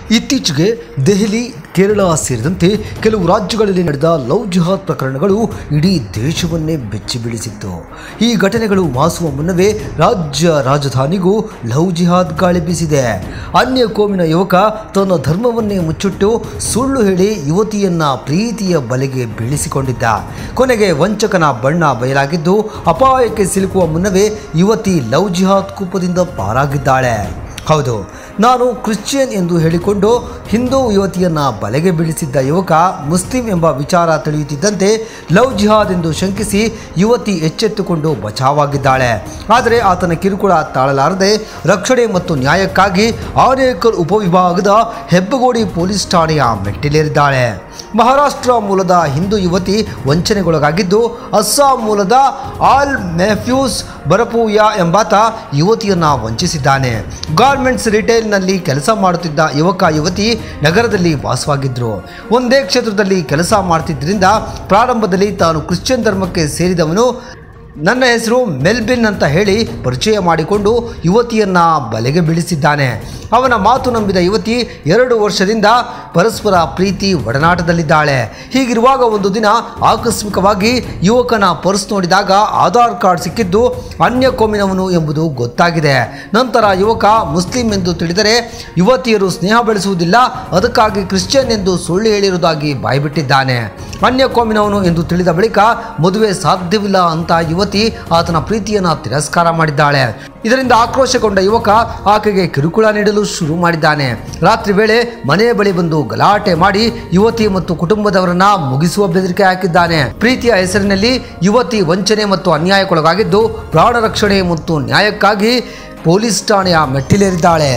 ಇತ್ತೀಚೆಗೆ ದೆಹಲಿ ಕೇರಳ ಸೇರಿದಂತೆ ಕೆಲವು ರಾಜ್ಯಗಳಲ್ಲಿ ನಡೆದ ಲವ್ ಜಿಹಾದ್ ಪ್ರಕರಣಗಳು ಇಡೀ ದೇಶವನ್ನೇ ಬೆಚ್ಚಿ ಬೀಳಿಸಿತ್ತು ಈ ಘಟನೆಗಳು ಮಾಸುವ ಮುನ್ನವೇ ರಾಜ್ಯ ರಾಜಧಾನಿಗೂ ಲವ್ ಜಿಹಾದ್ ಗಾಳಿ ಬೀಸಿದೆ ಅನ್ಯ ಕೋಮಿನ ಯುವಕ ತನ್ನ ಧರ್ಮವನ್ನೇ ಮುಚ್ಚಿಟ್ಟು ಸುಳ್ಳು ಹೇಳಿ ಯುವತಿಯನ್ನ ಪ್ರೀತಿಯ ಬಲೆಗೆ ಬೀಳಿಸಿಕೊಂಡಿದ್ದ ಕೊನೆಗೆ ವಂಚಕನ ಬಣ್ಣ ಬಯಲಾಗಿದ್ದು ಅಪಾಯಕ್ಕೆ ಸಿಲುಕುವ ಮುನ್ನವೇ ಯುವತಿ ಲವ್ ಜಿಹಾದ್ ಕೂಪದಿಂದ ಪಾರಾಗಿದ್ದಾಳೆ ಹೌದು ನಾನು ಕ್ರಿಶ್ಚಿಯನ್ ಎಂದು ಹೇಳಿಕೊಂಡು ಹಿಂದೂ ಯುವತಿಯನ್ನ ಬಲೆಗೆ ಬೀಳಿಸಿದ್ದ ಯುವಕ ಮುಸ್ಲಿಂ ಎಂಬ ವಿಚಾರ ತಿಳಿಯುತ್ತಿದ್ದಂತೆ ಲವ್ ಜಿಹಾದ್ ಎಂದು ಶಂಕಿಸಿ ಯುವತಿ ಎಚ್ಚೆತ್ತುಕೊಂಡು ಬಚಾವಾಗಿದ್ದಾಳೆ ಆದರೆ ಆತನ ಕಿರುಕುಳ ತಾಳಲಾರದೆ ರಕ್ಷಣೆ ಮತ್ತು ನ್ಯಾಯಕ್ಕಾಗಿ ಆನೇಕಲ್ ಉಪವಿಭಾಗದ ಹೆಬ್ಬಗೋಡಿ ಪೊಲೀಸ್ ಠಾಣೆಯ ಮೆಟ್ಟಿಲೇರಿದ್ದಾಳೆ ಮಹಾರಾಷ್ಟ್ರ ಮೂಲದ ಹಿಂದೂ ಯುವತಿ ವಂಚನೆಗೊಳಗಾಗಿದ್ದು ಅಸ್ಸಾಂ ಮೂಲದ ಆಲ್ ಮೆಫ್ಯೂಸ್ ಬರಪೂಯ ಎಂಬಾತ ಯುವತಿಯನ್ನ ವಂಚಿಸಿದ್ದಾನೆ ಗಾರ್ಮೆಂಟ್ಸ್ ರಿಟೇಲ್ನಲ್ಲಿ ಕೆಲಸ ಮಾಡುತ್ತಿದ್ದ ಯುವಕ ಯುವತಿ ನಗರದಲ್ಲಿ ವಾಸವಾಗಿದ್ದರು ಒಂದೇ ಕ್ಷೇತ್ರದಲ್ಲಿ ಕೆಲಸ ಮಾಡ್ತಿದ್ದರಿಂದ ಪ್ರಾರಂಭದಲ್ಲಿ ತಾನು ಕ್ರಿಶ್ಚಿಯನ್ ಧರ್ಮಕ್ಕೆ ಸೇರಿದವನು ನನ್ನ ಹೆಸರು ಮೆಲ್ಬಿನ್ ಅಂತ ಹೇಳಿ ಪರಿಚಯ ಮಾಡಿಕೊಂಡು ಯುವತಿಯನ್ನ ಬಲೆಗೆ ಬೀಳಿಸಿದ್ದಾನೆ ಅವನ ಮಾತು ನಂಬಿದ ಯುವತಿ ಎರಡು ವರ್ಷದಿಂದ ಪರಸ್ಪರ ಪ್ರೀತಿ ಒಡನಾಟದಲ್ಲಿದ್ದಾಳೆ ಹೀಗಿರುವಾಗ ಒಂದು ದಿನ ಆಕಸ್ಮಿಕವಾಗಿ ಯುವಕನ ಪರ್ಸ್ ನೋಡಿದಾಗ ಆಧಾರ್ ಕಾರ್ಡ್ ಸಿಕ್ಕಿದ್ದು ಅನ್ಯ ಕೋಮಿನವನು ಎಂಬುದು ಗೊತ್ತಾಗಿದೆ ನಂತರ ಯುವಕ ಮುಸ್ಲಿಂ ಎಂದು ತಿಳಿದರೆ ಯುವತಿಯರು ಸ್ನೇಹ ಬೆಳೆಸುವುದಿಲ್ಲ ಅದಕ್ಕಾಗಿ ಕ್ರಿಶ್ಚಿಯನ್ ಎಂದು ಸುಳ್ಳು ಹೇಳಿರುವುದಾಗಿ ಬಾಯ್ಬಿಟ್ಟಿದ್ದಾನೆ ಅನ್ಯ ಕೋಮಿನವನು ಎಂದು ತಿಳಿದ ಬಳಿಕ ಮದುವೆ ಸಾಧ್ಯವಿಲ್ಲ ಅಂತ ಯುವತಿ ಆತನ ಪ್ರೀತಿಯನ್ನು ತಿರಸ್ಕಾರ ಮಾಡಿದ್ದಾಳೆ ಇದರಿಂದ ಆಕ್ರೋಶಗೊಂಡ ಯುವಕ ಆಕೆಗೆ ಕಿರುಕುಳ ನೀಡಲು ಶುರು ಮಾಡಿದ್ದಾನೆ ರಾತ್ರಿ ವೇಳೆ ಮನೆಯ ಬಳಿ ಬಂದು ಗಲಾಟೆ ಮಾಡಿ ಯುವತಿ ಮತ್ತು ಕುಟುಂಬದವರನ್ನ ಮುಗಿಸುವ ಬೆದರಿಕೆ ಹಾಕಿದ್ದಾನೆ ಪ್ರೀತಿಯ ಹೆಸರಿನಲ್ಲಿ ಯುವತಿ ವಂಚನೆ ಮತ್ತು ಅನ್ಯಾಯಕ್ಕೊಳಗಾಗಿದ್ದು ಪ್ರಾಣ ರಕ್ಷಣೆ ಮತ್ತು ನ್ಯಾಯಕ್ಕಾಗಿ ಪೊಲೀಸ್ ಠಾಣೆಯ ಮೆಟ್ಟಿಲೇರಿದ್ದಾಳೆ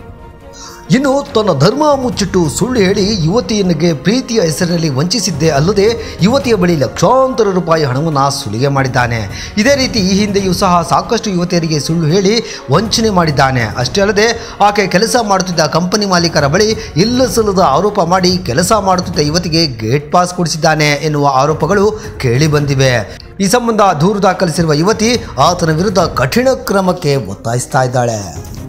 ಇನ್ನು ತನ್ನ ಧರ್ಮ ಮುಚ್ಚಿಟ್ಟು ಸುಳ್ಳು ಹೇಳಿ ಯುವತಿಯನಿಗೆ ಪ್ರೀತಿಯ ಹೆಸರಿನಲ್ಲಿ ವಂಚಿಸಿದ್ದೇ ಅಲ್ಲದೆ ಯುವತಿಯ ಬಳಿ ಲಕ್ಷಾಂತರ ರೂಪಾಯಿ ಹಣವನ್ನು ಸುಲಿಗೆ ಮಾಡಿದ್ದಾನೆ ಇದೇ ರೀತಿ ಈ ಹಿಂದೆಯೂ ಸಹ ಸಾಕಷ್ಟು ಯುವತಿಯರಿಗೆ ಸುಳ್ಳು ಹೇಳಿ ವಂಚನೆ ಮಾಡಿದ್ದಾನೆ ಅಷ್ಟೇ ಅಲ್ಲದೆ ಆಕೆ ಕೆಲಸ ಮಾಡುತ್ತಿದ್ದ ಕಂಪನಿ ಮಾಲೀಕರ ಬಳಿ ಇಲ್ಲ ಸಲ್ಲದ ಆರೋಪ ಮಾಡಿ ಕೆಲಸ ಮಾಡುತ್ತಿದ್ದ ಯುವತಿಗೆ ಗೇಟ್ ಪಾಸ್ ಕೊಡಿಸಿದ್ದಾನೆ ಎನ್ನುವ ಆರೋಪಗಳು ಕೇಳಿ ಬಂದಿವೆ ಈ ಸಂಬಂಧ ದೂರು ದಾಖಲಿಸಿರುವ ಯುವತಿ ಆತನ ವಿರುದ್ಧ ಕಠಿಣ ಕ್ರಮಕ್ಕೆ ಒತ್ತಾಯಿಸ್ತಾ ಇದ್ದಾಳೆ